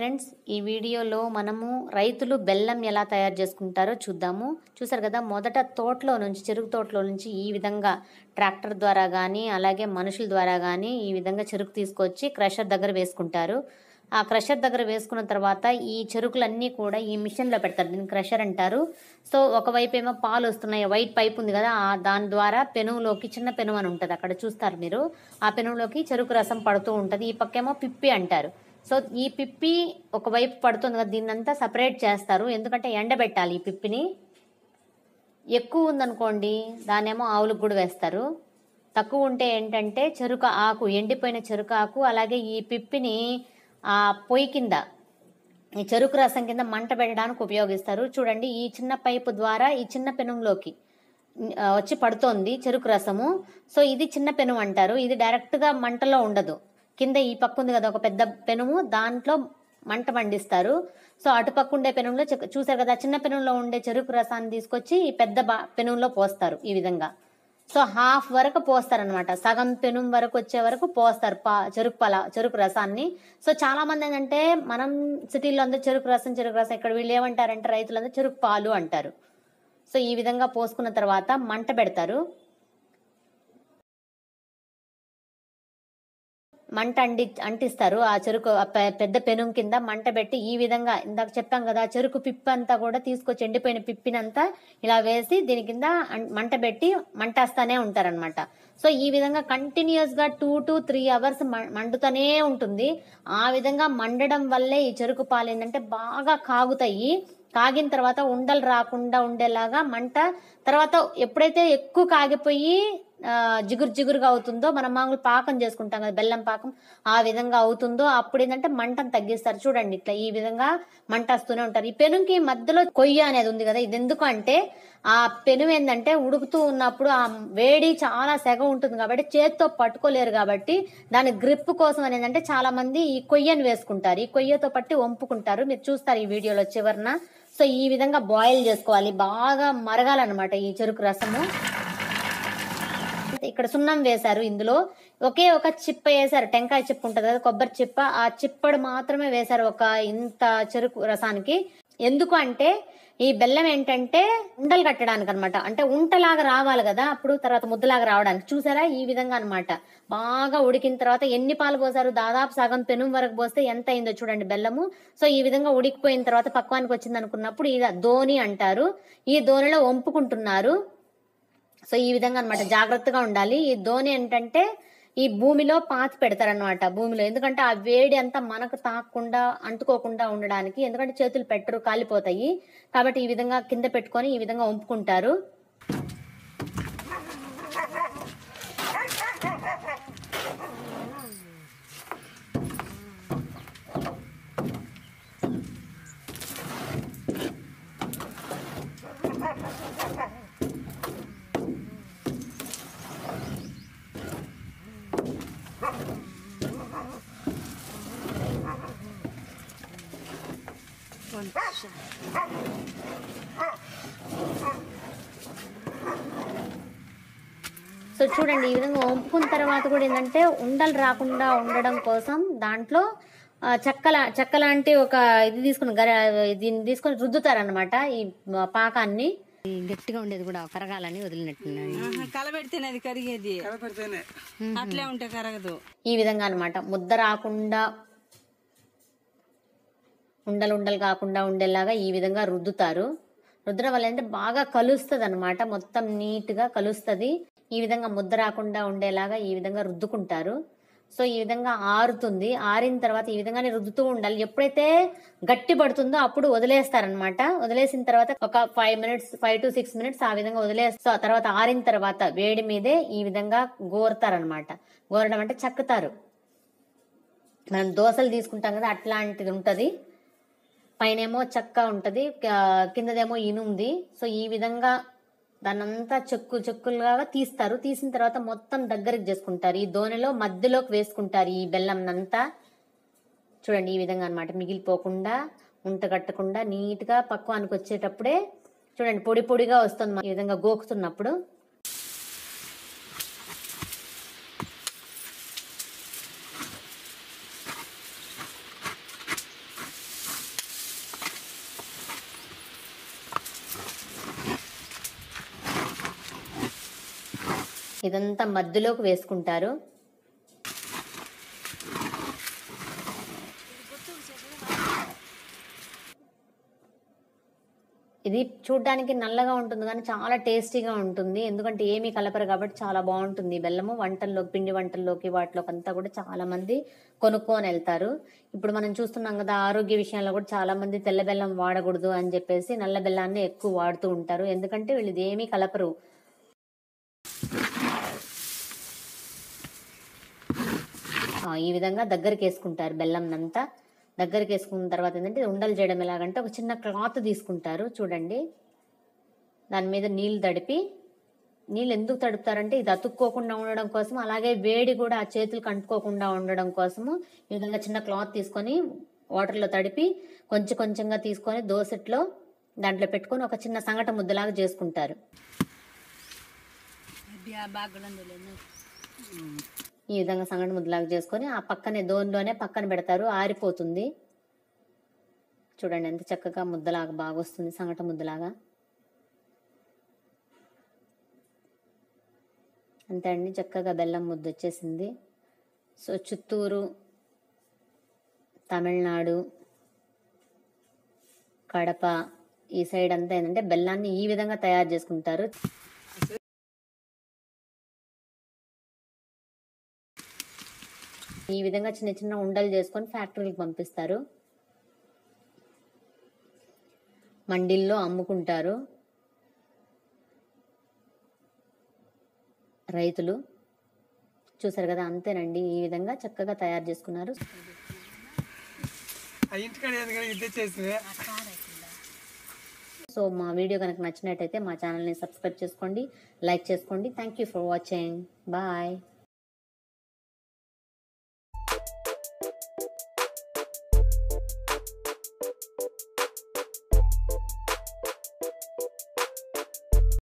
friends ఈ వీడియోలో మనము రైతులు బెల్లం ఎలా తయారు చేసుకుంటారో చూద్దాము చూసారు కదా మొదట తోటలో నుంచి చెరుకు తోటలో నుంచి ఈ విధంగా ట్రాక్టర్ ద్వారా కానీ అలాగే మనుషుల ద్వారా కానీ ఈ విధంగా చెరుకు తీసుకొచ్చి క్రషర్ దగ్గర వేసుకుంటారు ఆ క్రషర్ దగ్గర వేసుకున్న తర్వాత ఈ చెరుకులన్నీ కూడా ఈ మిషన్లో పెడతారు దీన్ని క్రషర్ అంటారు సో ఒకవైపు ఏమో పాలు వస్తున్నాయి వైట్ పైప్ ఉంది కదా ఆ దాని ద్వారా పెనుగులోకి చిన్న పెనుగు అని ఉంటుంది అక్కడ చూస్తారు మీరు ఆ పెనుగులోకి చెరుకు రసం పడుతూ ఉంటుంది ఈ పక్కేమో పిప్పి అంటారు సో ఈ పిప్పి ఒకవైపు పడుతుంది కదా దీన్నంతా సపరేట్ చేస్తారు ఎందుకంటే ఎండబెట్టాలి ఈ పిప్పిని ఎక్కువ ఉందనుకోండి దానేమో ఆవులకు కూడా వేస్తారు తక్కువ ఉంటే ఏంటంటే చెరుకు ఆకు ఎండిపోయిన చెరుకు ఆకు అలాగే ఈ పిప్పిని ఆ పొయ్యి కింద ఈ చెరుకు రసం కింద మంట పెట్టడానికి ఉపయోగిస్తారు చూడండి ఈ చిన్న పైపు ద్వారా ఈ చిన్న పెనంలోకి ఆ, వచ్చి పడుతోంది చెరుకు రసము సో ఇది చిన్న పెనుము అంటారు ఇది డైరెక్ట్గా మంటలో ఉండదు కింద ఈ పక్క ఉంది కదా ఒక పెద్ద పెనుము దాంట్లో మంట మండిస్తారు సో అటుపక్క ఉండే పెనంలో చె- చూసారు కదా చిన్న పెనంలో ఉండే చెరుకు రసాన్ని తీసుకొచ్చి ఈ పెద్ద బా పెనంలో పోస్తారు ఈ విధంగా సో హాఫ్ వరకు పోస్తారనమాట సగం పెనుం వరకు వచ్చే వరకు పోస్తారు పా చెరుకు పల చెరుకు రసాన్ని సో చాలా మంది ఏంటంటే మనం సిటీలో అందరూ చెరుకు రసం చెరుకు రసం ఇక్కడ వీళ్ళు ఏమంటారంటే రైతులందరూ చెరుకు పాలు అంటారు సో ఈ విధంగా పోసుకున్న తర్వాత మంట పెడతారు మంట అంటి అంటిస్తారు ఆ చెరుకు ఆ పె- పెద్ద పెనుం కింద మంట పెట్టి ఈ విధంగా ఇందాక చెప్పాం కదా ఆ చెరుకు పిప్పి అంతా కూడా తీసుకొచ్చి ఎండిపోయిన పిప్పినంతా ఇలా వేసి దీని కింద అం- మంట పెట్టి మంటేస్తానే ఉంటారనమాట సో ఈ విధంగా కంటిన్యూస్ గా టూ టు త్రీ అవర్స్ మండుతూనే ఉంటుంది ఆ విధంగా మండడం వల్లే ఈ చెరుకు పాలు ఏంటంటే బాగా కాగుతాయి కాగిన తర్వాత ఉండలు రాకుండా ఉండేలాగా మంట తర్వాత ఎప్పుడైతే ఎక్కువ కాగిపోయి ఆ, జిగురు జిగురుగా అవుతుందో మనం మామూలు పాకం చేసుకుంటాం కదా బెల్లం పాకం ఆ విధంగా అవుతుందో అప్పుడు ఏంటంటే మంటను తగ్గిస్తారు చూడండి ఇట్లా ఈ విధంగా మంట వస్తూనే ఉంటారు ఈ పెనుకి మధ్యలో కొయ్య అనేది ఉంది కదా ఇది ఎందుకు అంటే ఆ పెను ఏంటంటే ఉడుకుతూ ఉన్నప్పుడు ఆ వేడి చాలా సెగ ఉంటుంది కాబట్టి చేత్తో పట్టుకోలేరు కాబట్టి దాని గ్రిప్ కోసం అనేది అంటే చాలా మంది ఈ కొయ్యను వేసుకుంటారు ఈ కొయ్యతో పట్టి వంపుకుంటారు మీరు చూస్తారు ఈ వీడియోలో చివరన సో ఈ విధంగా బాయిల్ చేసుకోవాలి బాగా మరగాలన్నమాట ఈ చెరుకు రసము ఇక్కడ సున్నం వేశారు ఇందులో ఒకే ఒక చిప్ప వేశారు టెంకాయ చిప్ప ఉంటుంది కదా కొబ్బరి చిప్ప ఆ చిప్పడు మాత్రమే వేశారు ఒక ఇంత చెరుకు రసానికి ఎందుకు అంటే ఈ బెల్లం ఏంటంటే ఉండలు కట్టడానికి అనమాట అంటే ఉంటలాగా రావాలి కదా అప్పుడు తర్వాత ముద్దలాగా రావడానికి చూసారా ఈ విధంగా అన్నమాట బాగా ఉడికిన తర్వాత ఎన్ని పాలు పోసారు దాదాపు సగం పెనుం వరకు పోస్తే ఎంత అయిందో చూడండి బెల్లము సో ఈ విధంగా ఉడికిపోయిన తర్వాత పక్వానికి వచ్చింది అనుకున్నప్పుడు ఇది ధోని అంటారు ఈ ధోనిలో వంపుకుంటున్నారు సో ఈ విధంగా అన్నమాట జాగ్రత్తగా ఉండాలి ఈ ధోని ఏంటంటే ఈ భూమిలో పాతి పెడతారనమాట భూమిలో ఎందుకంటే ఆ వేడి అంతా మనకు తాకకుండా అంటుకోకుండా ఉండడానికి ఎందుకంటే చేతులు పెట్టరు కాలిపోతాయి కాబట్టి ఈ విధంగా కింద పెట్టుకొని ఈ విధంగా వంపుకుంటారు సో చూడండి ఈ విధంగా వంపుకున్న తర్వాత కూడా ఏంటంటే ఉండలు రాకుండా ఉండడం కోసం దాంట్లో ఆ, చెక్కల చెక్క లాంటి ఒక ఇది తీసుకుని గర దీన్ని తీసుకొని రుద్దుతారనమాట ఈ పాకాన్ని ఈ గట్టిగా ఉండేది కూడా కరగాలని వదిలినట్టున్నాయి ఆహా, కలబెడితేనే అది కరిగేది పెడితేనే అట్లే ఉంటే కరగదు ఈ విధంగా అన్నమాట ముద్ద రాకుండా ఉండలు ఉండలు కాకుండా ఉండేలాగా ఈ విధంగా రుద్దుతారు రుద్దడం వల్ల ఏంటంటే బాగా కలుస్తుంది అనమాట మొత్తం నీట్గా కలుస్తుంది ఈ విధంగా ముద్ద రాకుండా ఉండేలాగా ఈ విధంగా రుద్దుకుంటారు సో ఈ విధంగా ఆరుతుంది ఆరిన తర్వాత ఈ విధంగానే రుద్దుతూ ఉండాలి ఎప్పుడైతే గట్టి పడుతుందో అప్పుడు వదిలేస్తారనమాట వదిలేసిన తర్వాత ఒక five minutes five to six minutes ఆ విధంగా వదిలేస్తారు ఆ తర్వాత ఆరిన తర్వాత వేడి మీదే ఈ విధంగా గోరుతారనమాట గోరడం అంటే చక్కుతారు మనం దోశలు తీసుకుంటాం కదా అట్లాంటిది ఉంటది పైనేమో చెక్క ఉంటది క- కిందదేమో ఇనుంది సో ఈ విధంగా దాన్నంతా చెక్కు చెక్కులుగా తీస్తారు తీసిన తర్వాత మొత్తం దగ్గరికి చేసుకుంటారు ఈ దోణిలో మధ్యలోకి వేసుకుంటారు ఈ బెల్లం అంతా చూడండి ఈ విధంగా అన్నమాట మిగిలిపోకుండా ఉంట కట్టకుండా నీట్గా పక్వానికి వచ్చేటప్పుడే చూడండి పొడి పొడిగా వస్తుంది ఈ విధంగా గోకుతున్నప్పుడు ఇదంతా మధ్యలోకి వేసుకుంటారు ఇది చూడ్డానికి నల్లగా ఉంటుంది కానీ చాలా టేస్టీగా ఉంటుంది ఎందుకంటే ఏమీ కలపరు కాబట్టి చాలా బాగుంటుంది ఈ బెల్లము వంటల్లోకి పిండి వంటల్లోకి వాటిలోకి అంతా కూడా చాలా మంది కొనుక్కొని వెళ్తారు ఇప్పుడు మనం చూస్తున్నాం కదా ఆరోగ్య విషయాల్లో కూడా చాలా మంది తెల్ల బెల్లం వాడకూడదు అని చెప్పేసి నల్ల బెల్లాన్ని ఎక్కువ వాడుతూ ఉంటారు ఎందుకంటే వీళ్ళు ఇది ఏమీ కలపరు ఆ, ఈ విధంగా దగ్గరికి వేసుకుంటారు బెల్లం అంతా దగ్గరికి వేసుకున్న తర్వాత ఏంటంటే ఉండలు చేయడం ఎలాగంటే ఒక చిన్న క్లాత్ తీసుకుంటారు చూడండి దాని మీద నీళ్ళు తడిపి నీళ్ళు ఎందుకు తడుపుతారంటే ఇది అతుక్కోకుండా ఉండడం కోసం అలాగే వేడి కూడా ఆ చేతులకు అంటుకోకుండా ఉండడం కోసము ఈ విధంగా చిన్న క్లాత్ తీసుకొని వాటర్లో తడిపి కొంచెం కొంచెంగా తీసుకొని దోసెట్లో దాంట్లో పెట్టుకొని ఒక చిన్న సంగట ముద్దలాగా చేసుకుంటారు ఈ విధంగా సంగటి ముద్దలాగా చేసుకొని ఆ పక్కనే దోన్లోనే పక్కన పెడతారు ఆరిపోతుంది చూడండి ఎంత చక్కగా ముద్దలాగా బాగా వస్తుంది సంగట ముద్దలాగా అంతే అండి చక్కగా బెల్లం ముద్ద వచ్చేసింది సో చిత్తూరు తమిళనాడు కడప ఈ సైడ్ అంతా ఏంటంటే బెల్లాన్ని ఈ విధంగా తయారు చేసుకుంటారు ఈ విధంగా చిన్న చిన్న ఉండలు చేసుకొని ఫ్యాక్టరీకి పంపిస్తారు మండిల్లో అమ్ముకుంటారు రైతులు చూసారు కదా అంతేనండి ఈ విధంగా చక్కగా తయారు చేసుకున్నారు ఆ ఇంటికాడ ఎందుకంటే ఇదే చేసింది సో మా వీడియో కనుక నచ్చినట్టయితే మా ఛానల్ని సబ్స్క్రైబ్ చేసుకోండి లైక్ చేసుకోండి thank you for watching bye